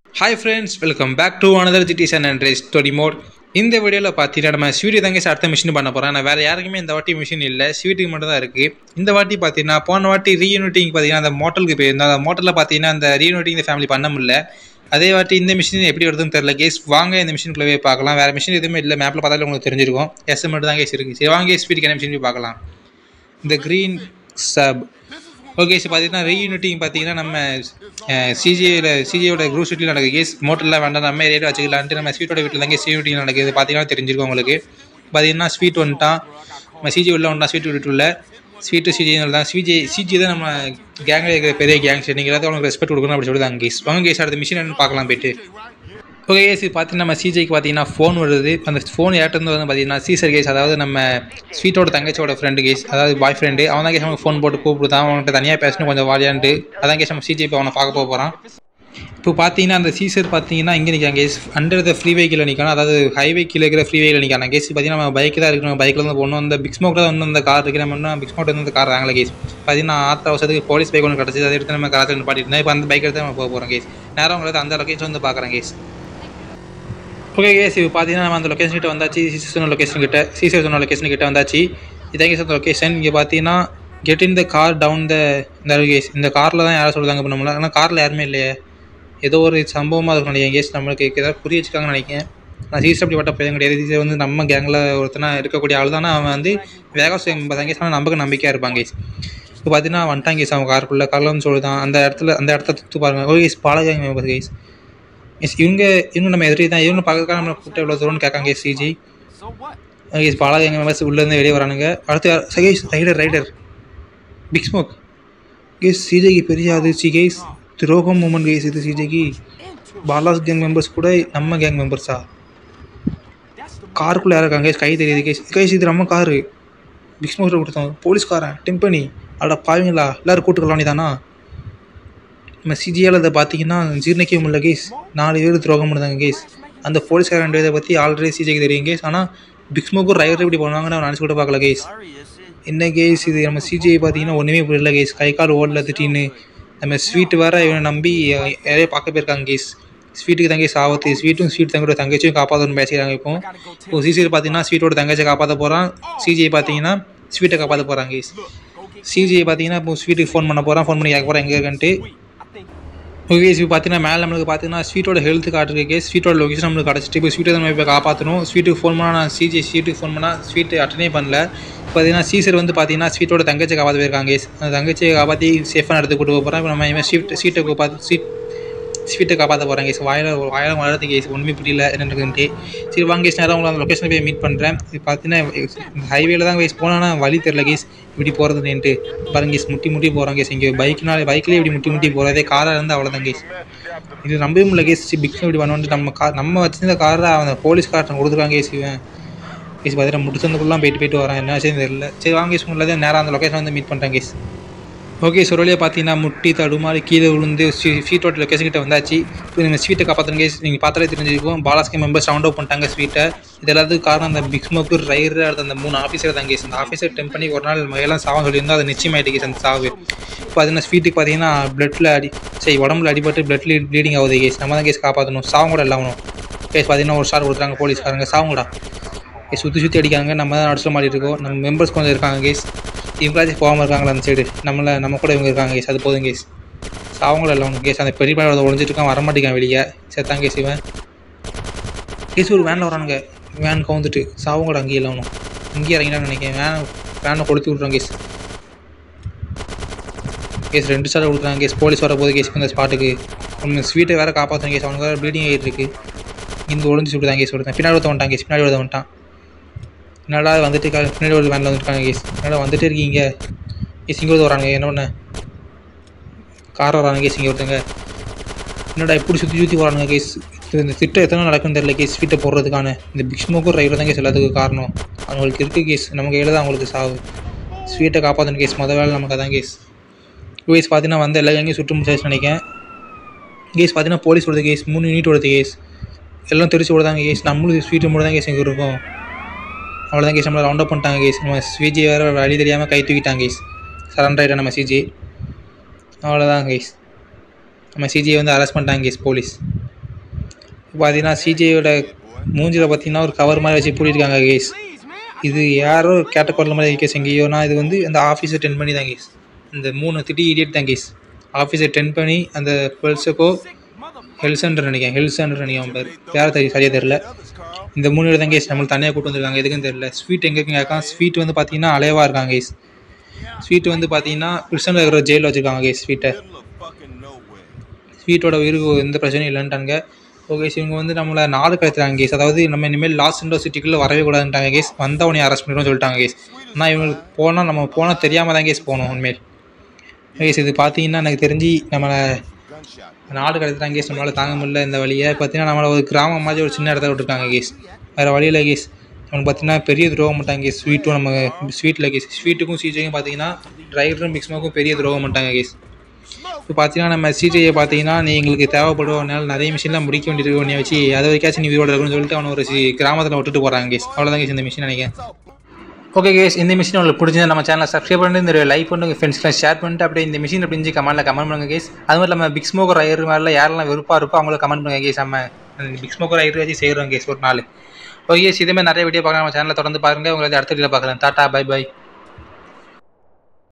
hi friends welcome back to another ஜிடிசன் and race story mode இந்த வீடியோவில் பார்த்தீங்கன்னா நம்ம ஸ்வீட்டு தாங்க அடுத்த மிஷின் பண்ண போகிறேன் நான் வேறு யாருக்குமே இந்த வாட்டி மிஷின் இல்லை ஸ்வீட்டுக்கு மட்டும் தான் இருக்குது இந்த வாட்டி பார்த்தீங்கன்னா போன வாட்டி ரீயூனிட்டிங் பார்த்தீங்கன்னா அந்த மோட்டலுக்கு போயிருந்தோம் அந்த மோட்டலில் பார்த்தீங்கன்னா அந்த ரீயூனிட்டிங் இந்த ஃபேமிலி பண்ண முடியல அதே வாட்டி இந்த மிஷின் எப்படி வருதுன்னு தெரியல கேஸ் வாங்க இந்த மிஷினுக்குள்ளே போய் பார்க்கலாம் வேறு மிஷின் எதுவுமே இல்லை மேப்பில் பார்த்தாலே உங்களுக்கு தெரிஞ்சிருக்கும் எஸ் மட்டும் தான் கேஸ் இருக்குது சரி வாங்க ஸ்வீட்டுக்கு என்ன மிஷின் போய் பார்க்கலாம் இந்த க்ரீன் சப் ஓகே சார் பார்த்தீங்கன்னா ரீயூனிட்டிங் பார்த்தீங்கன்னா நம்ம சிஜியில் சிஜியோட குரூப் ஷூட்டில் நடக்குது கேஸ் மோட்டர்லாம் வேண்டாம் நம்ம ரேட் வச்சுக்கலான்ட்டு நம்ம ஸ்வீட்டோட வீட்டில் தாங்க ரீயூனிட்டிங் நடக்குது பார்த்தீங்கன்னா தெரிஞ்சிருக்கும் உங்களுக்கு பார்த்தீங்கன்னா ஸ்வீட் வந்துட்டான் நம்ம சிஜி உள்ள வந்துட்டான் ஸ்வீட் வீட்டு உள்ள ஸ்வீட்டு சிஜி தான் சிஜி சிஜி தான் நம்ம கேங்கில் இருக்கிற பெரிய கேங் சார் நீங்கள் எல்லாத்தையும் அவங்களுக்கு ரெஸ்பெக்ட் கொடுக்கணும் அப்படி சொல்லுதாங்க கேஸ் வாங்க கேஸ் அடுத்த மிஷின் என்னன்னு பார்க்கலாம் போயிட்டு ஓகே கேஸ் பார்த்தீங்கன்னா நம்ம சிஜிக்கு பார்த்தீங்கன்னா ஃபோன் வருது அந்த ஃபோன் யார்ட்டேருந்து வந்து பார்த்தீங்கன்னா சீசர் கேஸ் அதாவது நம்ம ஸ்வீட்டோட தங்கச்சியோட ஃப்ரெண்டு கேஸ் அதாவது பாய் ஃப்ரெண்டு அவன் தான் கேஸ் நமக்கு ஃபோன் போட்டு கூப்பிடுதான் அவன்கிட்ட தனியாக பேசணும் கொஞ்சம் வாலியான்ட்டு அதான் கேஸ் நம்ம சிஜி இப்போ அவனை பார்க்க போக போகிறான் இப்போ பார்த்தீங்கன்னா அந்த சீசர் பார்த்தீங்கன்னா இங்கே நிற்காங்க guys under the free vehicle நிற்கணும் அதாவது ஹைவே கீழே இருக்கிற ஃப்ரீ வெஹிக்கில் நிற்காங்க கேஸ் பார்த்தீங்கன்னா நம்ம பைக் தான் இருக்கணும் பைக்கில் வந்து போகணும் அந்த பிக் ஸ்மோக்கில் வந்து அந்த கார் இருக்குது நம்ம இன்னும் பிக் ஸ்மோக்கில் வந்து அந்த கார் வாங்கல கேஸ் பார்த்தீங்கன்னா ஆத்த அவசரத்துக்கு போலீஸ் பைக் ஒன்று கிடச்சி அதை எடுத்து நம்ம காலத்தில் நிப்பாட்டிட்டு இப்போ அந்த பைக் எடுத்து நம்ம போக போகிறோம் கேஸ் நேரம் உங்களுக்கு அந்த லொக்கேஷன் வந்து பார்க்குறேன் கேஸ் ஓகே கேஸ் இப்போ பார்த்தீங்கன்னா நம்ம அந்த லொக்கேஷன் கிட்ட வந்தாச்சு சீசர் சொன்ன லொக்கேஷன் கிட்ட சீசர் சொன்ன லொக்கேஷன் கிட்ட வந்தாச்சு இதாங்க சார் லொக்கேஷன் இங்கே பார்த்தீங்கன்னா get in the car down the இந்த கேஸ் இந்த காரில் தான் யாரும் சொல்லுவாங்க இப்போ நம்மள ஆனால் காரில் யாருமே இல்லையே ஏதோ ஒரு சம்பவமாக இருக்கும் நினைக்கிறேன் கேஸ் நம்மளுக்கு ஏதாவது புரிய வச்சுக்காங்கன்னு நினைக்கிறேன் நான் சீசர் அப்படி பட்ட பையன் கிடையாது சீசர் வந்து நம்ம கேங்கில் ஒருத்தனா இருக்கக்கூடிய ஆள் தானே அவன் வந்து வேகாஸ் கேஸ் ஆனால் நமக்கு நம்பிக்கையாக இருப்பாங்க கேஸ் இப்போ பார்த்தீங்கன்னா வந்துட்டாங்க கேஸ் அவன் காருக்குள்ளே காரில் வந்து சொல்லுதான் அந்த இடத்துல அந்த இடத்த துத்து பாருங்க ஓ கேஸ் பால கேங் மெம்பர் கேஸ் எஸ் இவங்க இவங்க நம்ம எதிரி தான் இவங்க பார்க்கறதுக்காக நம்ம கூப்பிட்டு எவ்வளோ தூரம்னு கேட்காங்க சிஜி எஸ் பாலாஜி எங்கள் மெம்பர்ஸ் உள்ளேருந்து வெளியே வரானுங்க அடுத்து சகேஷ் Ryder Ryder Big Smoke guys சிஜிக்கு பெரிய அதிர்ச்சி கேஸ் துரோகம் மூமெண்ட் கேஸ் இது சிஜிக்கு பாலாஸ் கேங் மெம்பர்ஸ் கூட நம்ம கேங் மெம்பர்ஸா காருக்குள்ளே யாரும் இருக்காங்க கேஸ் கை தெரியுது கேஸ் கேஸ் இது நம்ம காரு பிக் ஸ்மோக்கில் கொடுத்தோம் போலீஸ்காரன் டெம்பனி அட பாவீங்களா எல்லோரும் கூட்டுக்கலாம் தானா நம்ம சிஜியால் அதை பார்த்தீங்கன்னா ஜீர்ணிக்க முடியல கேஸ் நாலு பேர் துரோகம் பண்ணுதாங்க கேஸ் அந்த போலீஸ்காரன் இதை பற்றி ஆல்ரெடி சிஜிக்கு தெரியும் கேஸ் ஆனால் பிக்ஸ்மோக்கும் ரைடர் இப்படி பண்ணுவாங்கன்னு நான் நினச்சி கூட பார்க்கல கேஸ் என்ன கேஸ் இது நம்ம சிஜிஐ பார்த்தீங்கன்னா ஒன்றுமே புரியல கேஸ் கை கால் ஓடல திட்டின்னு நம்ம ஸ்வீட் வேற இவனை நம்பி நிறைய பார்க்க போயிருக்காங்க கேஸ் ஸ்வீட்டுக்கு தங்கச்சி ஆபத்து ஸ்வீட்டும் ஸ்வீட் தங்கோட தங்கச்சியும் காப்பாற்றணும்னு பேசிக்கிறாங்க இப்போ இப்போ சிசியில் பார்த்தீங்கன்னா ஸ்வீட்டோட தங்கச்சியை காப்பாற்ற போகிறான் சிஜிஐ பார்த்தீங்கன்னா ஸ்வீட்டை காப்பாற்ற போகிறாங்க கேஸ் சிஜிஐ பார்த்தீங்கன்னா இப்போ ஸ்வீட்டுக்கு ஃபோன் பண்ண போகிறான் ஃபோன் பண்ணி கேட்க போகிறேன் எங்கே இருக்குன்ட்டு ஓகே இப்போ பார்த்தீங்கன்னா மேலே நம்மளுக்கு பார்த்தீங்கன்னா ஸ்வீட்டோட ஹெல்த் காட்டுருக்கு ஸ்வீட்டோட லொக்கேஷன் நம்மளுக்கு கிடச்சிட்டு இப்போ ஸ்வீட்டை நம்ம இப்போ காப்பாற்றணும் ஸ்வீட்டுக்கு ஃபோன் பண்ணால் நான் சிஜி ஸ்வீட்டுக்கு ஃபோன் பண்ணால் ஸ்வீட் அட்டனே பண்ணல பார்த்தீங்கன்னா சீசர் வந்து பார்த்தீங்கன்னா ஸ்வீட்டோட தங்கச்சியை காப்பாற்ற போயிருக்காங்க அந்த தங்கச்சியை காப்பாற்றி சேஃபான இடத்துக்கு கூட்டு போகிறேன் இப்போ நம்ம இனிமேல் ஸ்வீட் ஸ்வீட்டை காப்பாற்று ஸ்வீட் ஸ்வீட்டை காப்பாற்ற போகிறேன் கேஸ் வாயில் வாயில் வளர்த்து கேஸ் ஒன்றுமே புரியல என்னன்ட்டு சரி வாங்க கேஸ் நேரம் உங்களை அந்த லொக்கேஷனில் போய் மீட் பண்ணுறேன் இது பார்த்தீங்கன்னா ஹைவேல தான் கேஸ் போனால் வழி தெரில கேஸ் இப்படி போகிறதுன்ட்டு பாருங்க கேஸ் முட்டி முட்டி போகிறோம் கேஸ் இங்கே பைக்னால பைக்லேயே இப்படி முட்டி முட்டி போகிறதே காராக இருந்தால் அவ்வளோதான் கேஸ் இது நம்பவே முடியல கேஸ் பிக்ஸ் இப்படி பண்ணுவோம் நம்ம கார் நம்ம வச்சிருந்த காரை அந்த போலீஸ் கார்ட்டன் கொடுத்துருக்காங்க கேஸ் இவன் கேஸ் பார்த்தீங்கன்னா முடிச்சதுக்குள்ளலாம் போயிட்டு போயிட்டு வரேன் என்ன செய்ய தெரியல சரி வாங்க கேஸ் முன்னாடி நேராக அந்த லொக்கேஷன் வந்து மீட் பண்ணுறேன் கேஸ் ஓகே ஸோ வழியாக பார்த்தீங்கன்னா முட்டி தடுமாறி கீழே விழுந்து ஸ்வீட்டோட லொக்கேஷன் கிட்ட வந்தாச்சு இப்போ நீங்கள் ஸ்வீட்டை காப்பாற்றுங்க நீங்கள் பார்த்தாலே தெரிஞ்சிருக்கும் பாலாஸ்கி மெம்பர்ஸ் ரவுண்ட் அவுட் பண்ணிட்டாங்க ஸ்வீட்டை இது எல்லாத்துக்கும் காரணம் அந்த பிக் ஸ்மோக்கு ரைடர் அடுத்த அந்த மூணு ஆஃபீஸர் தான் கேஸ் அந்த ஆஃபீஸர் டெம்ப் பண்ணி ஒரு நாள் எல்லாம் சாவம் சொல்லியிருந்தோம் அது நிச்சயமாயிட்டு கேஸ் அந்த சாவு இப்போ பார்த்தீங்கன்னா ஸ்வீட்டுக்கு பார்த்தீங்கன்னா பிளட்டில் அடி சரி உடம்புல அடிபட்டு பிளட்ல ப்ளீடிங் ஆகுது கேஸ் நம்ம தான் கேஸ் காப்பாற்றணும் சாவம் கூட இல்லாமணும் கேஸ் பார்த்தீங்கன்னா ஒரு ஸ்டார் கொடுத்துறாங்க போலீஸ்காரங்க சாவங்கடா கேஸ் சுற்றி சுற்றி அடிக்காங்க நம்ம தான் அடிச்ச மாதிரி இருக்கோம் நம்ம மெம்பர்ஸ் கொஞ்சம் இருக்காங்க கேஸ் இவங்களாச்சும் போகாமல் இருக்காங்களா அந்த சைடு நம்மளை நம்ம கூட இவங்க இருக்காங்க கேஸ் அது போதும் கேஸ் சாவங்களும் இல்லை அவனுக்கு கேஸ் அந்த பெரிய பையன் ஒழிஞ்சிட்டு இருக்கான் வரமாட்டேங்கான் வெளியே செத்தான் கேஸ் இவன் கேஸ் ஒரு வேனில் வரானுங்க வேன் கவுந்துட்டு சாவங்கூட அங்கேயே இல்லை அவனும் இங்கேயே இறங்கினான்னு நினைக்கிறேன் வேனை வேனை கொடுத்து விட்றான் கேஸ் கேஸ் ரெண்டு ஸ்டார் கொடுக்குறாங்க கேஸ் போலீஸ் வர போது கேஸ் இந்த ஸ்பாட்டுக்கு ஒன்று ஸ்வீட்டை வேறு காப்பாற்றணும் கேஸ் அவனுக்கு வேறு ப்ளீடிங் ஆகிட்டு இருக்கு இங்கே ஒழிஞ்சு விட்டுதான் கேஸ் விடுதான் பின்னாடி ஒருத்த வந்துட்டான் கேஸ் பின்னாடி ஒருத்த வந்துட்டான் என்னடா வந்துட்டு பின்னாடி ஒரு வேனில் வந்துருக்காங்க கேஸ் என்னடா வந்துட்டு இருக்கீங்க கேஸ் இங்கே வரானுங்க என்ன ஒன்று கார் வரானுங்க கேஸ் இங்கே ஒருத்தங்க என்னடா இப்படி சுற்றி சுற்றி வரானுங்க கேஸ் இந்த திட்டம் எத்தனை நடக்குன்னு தெரியல கேஸ் வீட்டை போடுறதுக்கான இந்த பிக் ஸ்மோக்கும் ரைடில் தான் கேஸ் எல்லாத்துக்கும் காரணம் அவங்களுக்கு இருக்குது கேஸ் நம்ம கையில் தான் அவங்களுக்கு சாவு ஸ்வீட்டை காப்பாற்றணும் கேஸ் மொதல் வேலை நமக்கு அதான் கேஸ் கேஸ் பார்த்தீங்கன்னா வந்து எல்லா கேங்கையும் சுட்டு முடிச்சாச்சு நினைக்கிறேன் கேஸ் பார்த்தீங்கன்னா போலீஸ் வருது கேஸ் மூணு யூனிட் வருது கேஸ் எல்லாம் தெரிச்சு விடுதாங்க கேஸ் நம்மளுக்கு ஸ்வீட்டு மட்டும் தான் கேஸ் இங்கே இருக்கும் அவ்வளோதான் கேஸ் நம்மளை ரவுண்ட் அப் பண்ணிட்டாங்க கேஸ் நம்ம சிஜி வேறு வழி தெரியாமல் கை தூக்கிட்டாங்க கேஸ் சரண்டர் ஆகிட்டா நம்ம சிஜி அவ்வளோதான் கேஸ் நம்ம சிஜியை வந்து அரெஸ்ட் பண்ணிட்டாங்க கேஸ் போலீஸ் பார்த்தீங்கன்னா சிஜேயோட மூஞ்சில் பார்த்தீங்கன்னா ஒரு கவர் மாதிரி வச்சு பூட்டிருக்காங்க கேஸ் இது யாரோ கேட்ட குரல் மாதிரி கேஸ் எங்கேயோனா இது வந்து அந்த ஆஃபீஸர் டென் பண்ணி தான் கேஸ் இந்த மூணு திட்டி இடியட் தான் கேஸ் ஆஃபீஸர் டென் பண்ணி அந்த பெல்ஸுக்கோ ஹெல்சன்டர் நினைக்கிறேன் ஹெல்சன்டர் நினைக்கிறேன் பேர் யாரும் தெரியும் சரியாக தெரில இந்த மூணு பேர் தான் கேஸ் நம்மளுக்கு தனியாக கூட்டு வந்திருக்காங்க எதுக்குன்னு தெரியல ஸ்வீட் எங்கே இருக்குங்க கேட்கான் ஸ்வீட் வந்து பார்த்தீங்கன்னா அலைவாக இருக்காங்க கேஸ் ஸ்வீட் வந்து பார்த்தீங்கன்னா பிரிசனில் இருக்கிற ஜெயிலில் வச்சுருக்காங்க கேஸ் ஸ்வீட்டை ஸ்வீட்டோட உயிருக்கு எந்த பிரச்சனையும் இல்லைன்ட்டாங்க ஓகே இவங்க வந்து நம்மளை நாடு கடத்துறாங்க கேஸ் அதாவது நம்ம இனிமேல் லாஸ் இண்டோ சிட்டிக்குள்ளே வரவே கூடாதுன்ட்டாங்க கேஸ் வந்தால் உடனே அரெஸ்ட் பண்ணிடுவோம் சொல்லிட்டாங்க கேஸ் ஆனால் இவங்களுக்கு போனால் நம்ம போனால் தெரியாமல் தான் கேஸ் போகணும் உண்மையில் கேஸ் இது பார்த்தீங்கன்னா எனக்கு தெரிஞ்சு நம்மளை நாடு கடத்துறாங்க கேஸ் நம்மளால் தாங்க முடியல இந்த வழியை பார்த்தீங்கன்னா நம்மளை ஒரு கிராமம் மாதிரி ஒரு சின்ன இடத்துல விட்டுருக்காங்க கேஸ் வேறு வழியில் கேஸ் அவனுக்கு பார்த்தீங்கன்னா பெரிய துரோகம் பண்ணிட்டாங்க கேஸ் ஸ்வீட்டும் நம்ம ஸ்வீட்டில் கேஸ் ஸ்வீட்டுக்கும் சிஜேக்கும் பார்த்தீங்கன்னா டிரைவரும் பிக்ஸ்மாக்கும் பெரிய துரோகம் பண்ணிட்டாங்க கேஸ் இப்போ பார்த்தீங்கன்னா நம்ம சிஜேயை பார்த்தீங்கன்னா நீ எங்களுக்கு தேவைப்படுவனால நிறைய மிஷின்லாம் முடிக்க வேண்டியது உன்னை வச்சு அதை வரைக்காச்சும் நீ உயிரோட இருக்கணும்னு சொல்லிட்டு அவனை ஒரு சி- கிராமத்தில் விட்டுட்டு போகிறாங்க கேஸ் அவ்வளோதான் கேஸ் இந்த மிஷின் நினைக்கிறேன் ஓகே கேஸ் இந்த மிஷின் உங்களுக்கு பிடிச்சிருந்தா நம்ம சேனலை சப்ஸ்கிரைப் பண்ணிட்டு இந்த லைக் பண்ணுங்க ஃப்ரெண்ட்ஸ்லாம் ஷேர் பண்ணிட்டு அப்படியே இந்த மிஷின் அப்படின்னு கமெண்ட்டில் கமெண்ட் பண்ணுங்க கேஸ் அது மட்டும் இல்லாமல் பிக் ஸ்மோக்கர் ஐயர் மேலே யாரெல்லாம் விருப்பம் இருக்கோ அவங்கள கமெண்ட் பண்ணுங்க கேஸ் நம்ம பிக் ஸ்மோக்கர் ஐயர் வச்சு செய்கிறோம் கேஸ் ஒரு நாள் ஓகே இதே மாதிரி நிறைய வீடியோ பார்க்கலாம் நம்ம சேனலில் தொடர்ந்து பாருங்க உங்களை அடுத்த வீடியோ பார்க்குறேன் டாட்டா பை பை